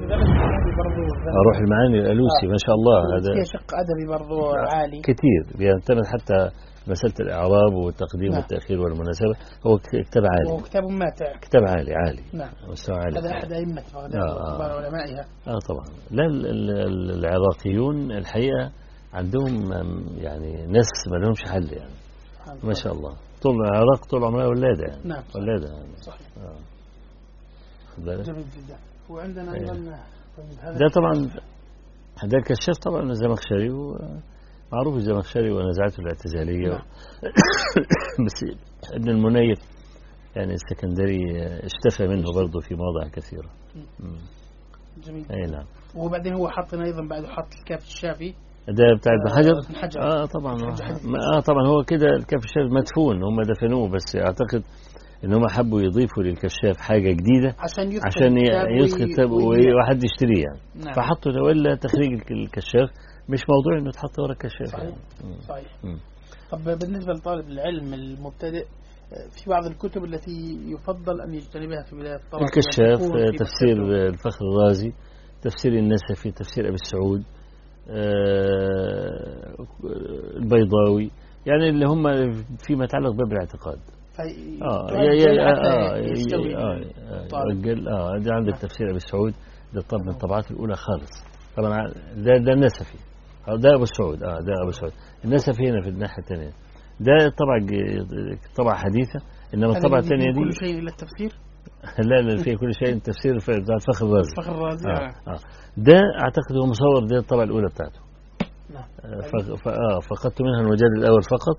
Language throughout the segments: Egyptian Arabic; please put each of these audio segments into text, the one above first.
روح المعاني الالوسي ما شاء الله هذا هذا فيها شق ادبي برضو عالي كثير بيعتمد حتى مسألة الإعراب والتقديم نعم. والتأخير والمناسبة هو ك- كتاب عالي وهو كتاب ماتع كتاب عالي عالي نعم مستوى عالي هذا احد ائمه بغداد آه، آه. وكبار علمائها اه طبعا لا ال- ال- العراقيون الحقيقة عندهم أم، يعني ناس ما لهمش حل يعني سبحان ما الله. شاء الله طول العراق طول عمرها ولادة يعني نعم ولادة يعني صحيح آه. خد بالك؟ جميل جدا وعندنا إيه. ايضا طيب، هذا ده طبعا ده الكشاف طبعا الزمخشري و- معروف الزمخشري ونزعته الاعتزالية نعم. بس ابن المنيف يعني السكندري اشتفى منه برضه في مواضع كثيرة مم. جميل اي نعم وبعدين هو حطنا ايضا بعده حط الكاف الشافي ده بتاع ابن حجر ابن حجر اه طبعا ابن حجر. ما- اه طبعا هو كده الكشاف مدفون هم دفنوه بس اعتقد ان هم حبوا يضيفوا للكشاف حاجة جديدة عشان يدخل عشان الكتاب وي- يدخل كتاب ويبيع. وحد يشتريه يعني نعم فحطوا ده ولا تخريج الك- الكشاف مش موضوع انه تحط ورا الكشاف صحيح. يعني. مم. صحيح مم. طب بالنسبة لطالب العلم المبتدئ في بعض الكتب التي يفضل أن يجتنبها في بداية الطلب الكشاف وأن تكون في تفسير مكتبته. الفخر الرازي تفسير النسفي تفسير ابي السعود آه، البيضاوي يعني اللي هم فيما يتعلق باب الاعتقاد في- اه تعجل يا يا حتى اه يستوي اه الطالب. يؤجل اه ده عندك تفسير ابي السعود ده طب من الطبعات الاولى خالص طبعا ده ده النسفي آه، ده ابو السعود اه ده ابو السعود النسفي هنا في الناحيه الثانيه ده طبعا ج- طبعه حديثه انما هذا الطبعه من- الثانيه من دي كل شيء إلا التفسير لا لا في كل شيء تفسير في- بتاع الفخر الرازي فخر الرازي آه. آه. ده اعتقد هو مصور ده الطبعه الاولى بتاعته نعم آه، ف- ف- آه فقدت منها المجلد الاول فقط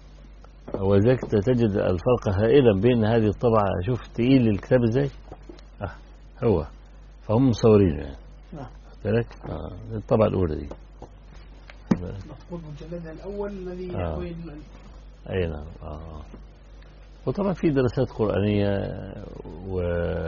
وذلك تجد الفرق هائلا بين هذه الطبعه شوف تقيل الكتاب ازاي اه هو فهم مصورينه يعني نعم. خد بالك اه الطبعه الاولى دي خد بالك؟ مفقود مجلدها الأول الذي آه. يحوي ال- اي نعم اه وطبعا في دراسات قرآنية و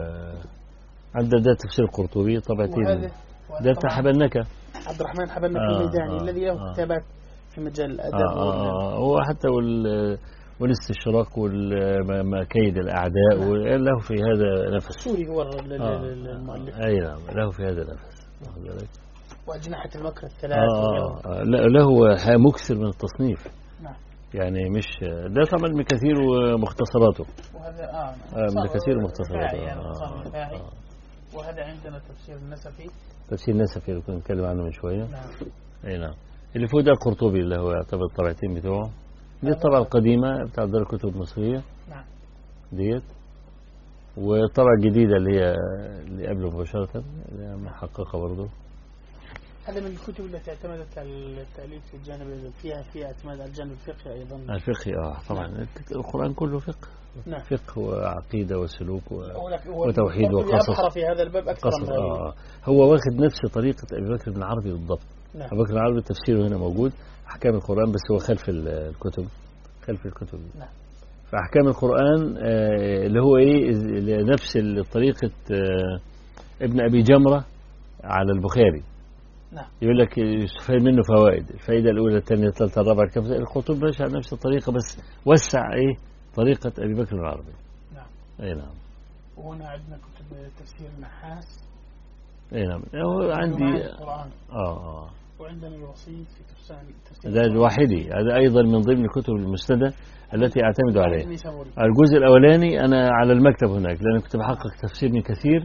عندنا ده تفسير القرطبي طبعتين وهذا وهذا ده بتاع طبعاً حبنكة عبد الرحمن حبنا آه، الميداني آه، الذي له آه. كتابات في مجال آه الأدب آه وال- آه هو حتى وال والاستشراق والمكايد الأعداء وله في هذا نفس السوري هو ال- ال- آه ال- المؤلف أي نعم له في هذا نفس واخد بالك؟ وأجنحة المكر الثلاث آه وغيره. آه آه لا- له ح- مكثر من التصنيف نعم. يعني مش ده طبعا ابن كثير ومختصراته وهذا اه آه، ابن صار كثير مختصراته رفاعي يعني آه، صار آه، رفاعي. آه. وهذا عندنا تفسير النسفي تفسير النسفي اللي كنا نتكلم عنه من شوية نعم اي نعم اللي فوق ده القرطبي اللي هو يعتبر الطبعتين بتوعه دي الطبعة القديمة بتاع دار الكتب المصرية نعم. ديت والطبعة الجديدة اللي هي اللي قبله مباشرة اللي هي محققة برضه هذا من الكتب التي اعتمدت على التأليف في الجانب فيها فيها اعتماد على الجانب الفقهي أيضا الفقه اه طبعا القرآن كله فقه نعم فقه وعقيدة وسلوك و... ولكن هو وتوحيد القرطبي وقصص. أبحر في هذا الباب أكثر قصص من غيره آه هو واخد نفس طريقة أبي بكر بن العربي بالضبط نعم أبو بكر بن العربي تفسيره هنا موجود أحكام القرآن بس هو خلف ال- الكتب خلف الكتب نعم. فأحكام القرآن آه، اللي هو إيه إز- اللي نفس ال- طريقة آه، ابن أبي جمرة على البخاري نعم. يقول لك يستفاد منه فوائد الفائدة الأولى الثانية الثالثة الرابعة الخامسة الخطوب ماشي على نفس الطريقة بس وسع إيه طريقة أبي بكر العربي نعم. أي نعم وهنا عندنا كتب تفسير النحاس أي نعم هو ومعاني عندي القرآن آه آه وعندنا الوسيط في تفسير تفسير ده القرآن. الواحدي هذا أيضا من ضمن الكتب المسندة التي أعتمد عليها النيسابوري. الجزء الأولاني أنا على المكتب هناك لأن كنت بحقق تفسير ابن كثير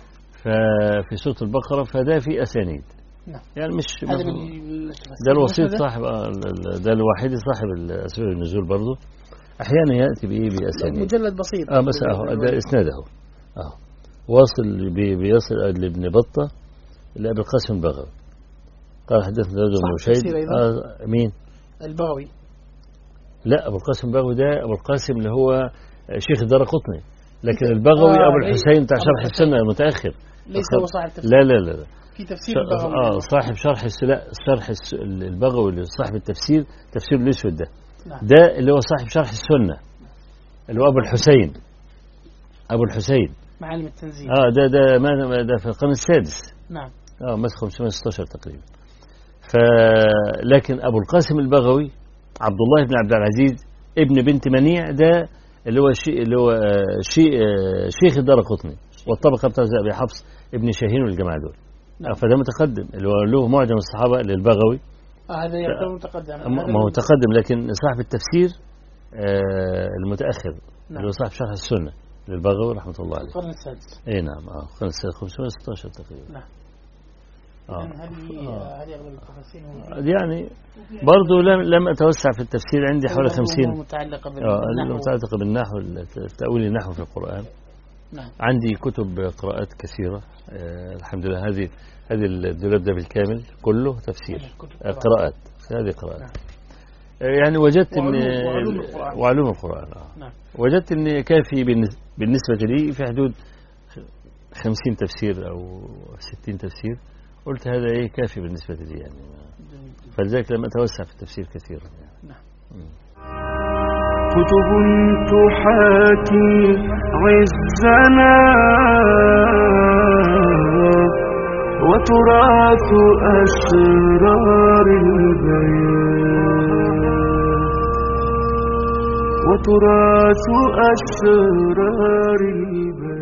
ففي سورة البقرة فده في أسانيد نعم. يعني مش هذا من ده الوسيط المسندة. صاحب آه، ال- ال- ده الوحيد صاحب الأسباب النزول برضه أحيانا يأتي بإيه بأسانيد مجلد بسيط اه بس اهو ده اسناد اهو اهو واصل بي- بيصل لابن بطه لابي القاسم البغوي قال حدثنا داود بن صاحب مشيد تفسير أيضا؟ آه مين؟ البغوي لا ابو القاسم البغوي ده ابو القاسم اللي هو شيخ الدار قطني لكن البغوي آه، ابو أي. الحسين بتاع أبو شرح الحسين. السنه المتاخر ليس فقط. هو صاحب تفسير لا لا لا, لا. في تفسير ش- البغوي اه صاحب شرح السلا شرح الس- البغوي اللي صاحب التفسير تفسير الاسود ده نعم. ده اللي هو صاحب شرح السنه اللي هو ابو الحسين ابو الحسين معالم التنزيل اه ده ده ما ما- ده في القرن السادس نعم اه مس 516 تقريبا ف لكن ابو القاسم البغوي عبد الله بن عبد العزيز ابن بنت منيع ده اللي هو شي اللي هو آه، شي آه، شيخ الدار قطني والطبقة بتاعت أبي حفص ابن شاهين والجماعة دول نعم. فده متقدم اللي هو له معجم الصحابة للبغوي آه هذا يعتبر متقدم ما ما هو متقدم لكن صاحب التفسير آه المتأخر نعم. اللي هو صاحب شرح السنة للبغوي رحمة الله عليه القرن السادس اي نعم اه قرن السادس 516 تقريبا نعم. اه إذن هذه آه. هذه اغلب التفاسير موجودة. يعني برضو لم لم اتوسع في التفسير عندي حوالي الأمور 50 متعلقة اه بالنحو المتعلقة بالنحو تأويل النحو في القرآن نعم عندي كتب قراءات كثيرة آه الحمد لله هذه هذه الدولاب ده بالكامل كله تفسير الكتب آه طبعاً. قراءات هذه قراءات نعم. آه يعني وجدت ان وعلوم- وعلوم القرآن. وعلوم القرآن آه. نعم وجدت ان كافي بالنس- بالنسبة لي في حدود 50 تفسير او 60 تفسير قلت هذا ايه كافي بالنسبة لي يعني جميل. فلذلك لم اتوسع في التفسير كثيرا يعني. نعم كتب تحاكي عزنا وتراث أسرار البيان وتراث أسرار البيان